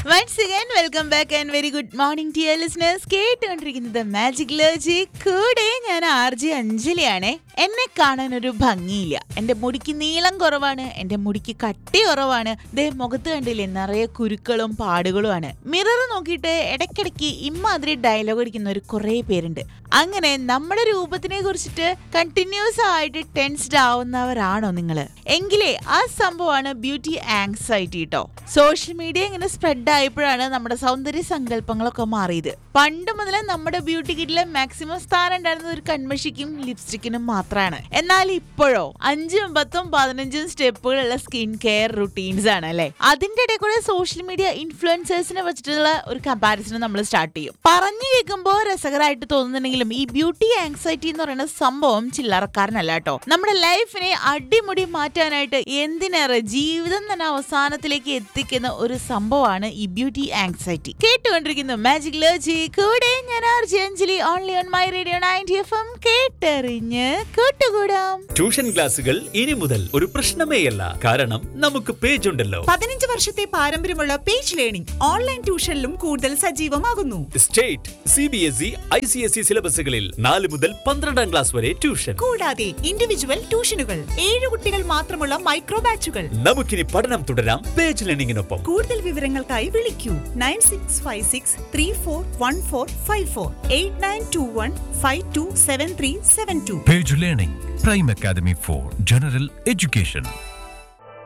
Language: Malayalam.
Once again welcome back and very good morning dear listeners കേട്ടുകൊണ്ടിരിക്കുന്നത് മാജിക് ലോജി കൂടെ ഞാൻ ആർ ജെ അഞ്ജലിയാണ് എന്നെ കാണാൻ ഒരു ഭംഗിയില്ല എന്റെ മുടിക്ക് നീളം കുറവാണ് എന്റെ മുടിക്ക് കട്ടി കുറവാണ് ദേ മുഖത്ത് കണ്ടില്ലേ നിറയെ കുരുക്കളും പാടുകളുമാണ് മിറർ നോക്കിയിട്ട് ഇടയ്ക്കിടയ്ക്ക് ഇമ്മാതിരി ഡയലോഗ് അടിക്കുന്ന ഒരു കുറേ പേരുണ്ട് അങ്ങനെ നമ്മുടെ രൂപത്തിനെ കുറിച്ചിട്ട് കണ്ടിന്യൂസ് ആയിട്ട് ടെൻസ്ഡ് ആവുന്നവരാണോ നിങ്ങൾ എങ്കിലേ ആ സംഭവമാണ് ബ്യൂട്ടി ആങ്സൈറ്റി കേട്ടോ സോഷ്യൽ മീഡിയ ഇങ്ങനെ സ്പ്രെഡ് ആയപ്പോഴാണ് നമ്മുടെ സൗന്ദര്യ സങ്കല്പങ്ങളൊക്കെ മാറിയത് പണ്ട് മുതലേ നമ്മുടെ ബ്യൂട്ടി കിറ്റിലെ മാക്സിമം സ്ഥാനം ഉണ്ടായിരുന്നത് ഒരു കൺമഷിക്കും ലിപ്സ്റ്റിക്കിനും മാത്രമാണ് എന്നാൽ ഇപ്പോഴോ അഞ്ചും പത്തും പതിനഞ്ചും സ്റ്റെപ്പുകളുള്ള സ്കിൻ കെയർ റുട്ടീൻസ് ആണ് അല്ലെ അതിന്റെ ഇടയിൽ കൂടെ സോഷ്യൽ മീഡിയ ഇൻഫ്ലുവൻസേഴ്സിനെ വെച്ചിട്ടുള്ള ഒരു കമ്പാരിസൺ നമ്മൾ സ്റ്റാർട്ട് ചെയ്യും പറഞ്ഞു കേൾക്കുമ്പോൾ രസകരമായിട്ട് തോന്നുന്നുണ്ടെങ്കിലും ഈ ബ്യൂട്ടി ആങ്സൈറ്റി എന്ന് പറയുന്ന സംഭവം ചില്ലറക്കാരനല്ല കേട്ടോ നമ്മുടെ ലൈഫിനെ അടിമുടി മാറ്റാനായിട്ട് എന്തിനേറെ ജീവിതം തന്നെ അവസാനത്തിലേക്ക് എത്തിക്കുന്ന ഒരു സംഭവമാണ് ഈ ബ്യൂട്ടി ആങ്സൈറ്റി കേട്ടുകൊണ്ടിരിക്കുന്നു മാജിക് ലോജി കൂടെ ഞാൻ RJ Anjali only on my radio ninety F M കേട്ടറിഞ്ഞ് കൂട്ടുകൂടാം ട്യൂഷൻ ക്ലാസുകൾ ഇനി മുതൽ ഒരു പ്രശ്നമേയല്ല കാരണം നമുക്ക് പേജ് ഉണ്ടല്ലോ പതിനഞ്ച് വർഷത്തെ പാരമ്പര്യമുള്ള പേജ് ലേണിംഗ് ഓൺലൈൻ ട്യൂഷനിലും കൂടുതൽ സജീവമാകുന്നു state C B S E I C S E സിലബസുകളിൽ നാല് മുതൽ പന്ത്രണ്ടാം ക്ലാസ് വരെ ട്യൂഷൻ കൂടാതെ ഇൻഡിവിജ്വൽ ട്യൂഷനുകൾ ഏഴ് കുട്ടികൾ മാത്രമുള്ള മൈക്രോ ബാച്ചുകൾ നമുക്കിനി പഠനം തുടരാം പേജ് ലേണിംഗിനൊപ്പം കൂടുതൽ വിവരങ്ങൾക്കായി വിളിക്കൂ nine six five six three four one four five four eight nine two one five two seven three seven two Page Learning, Prime Academy for General Education.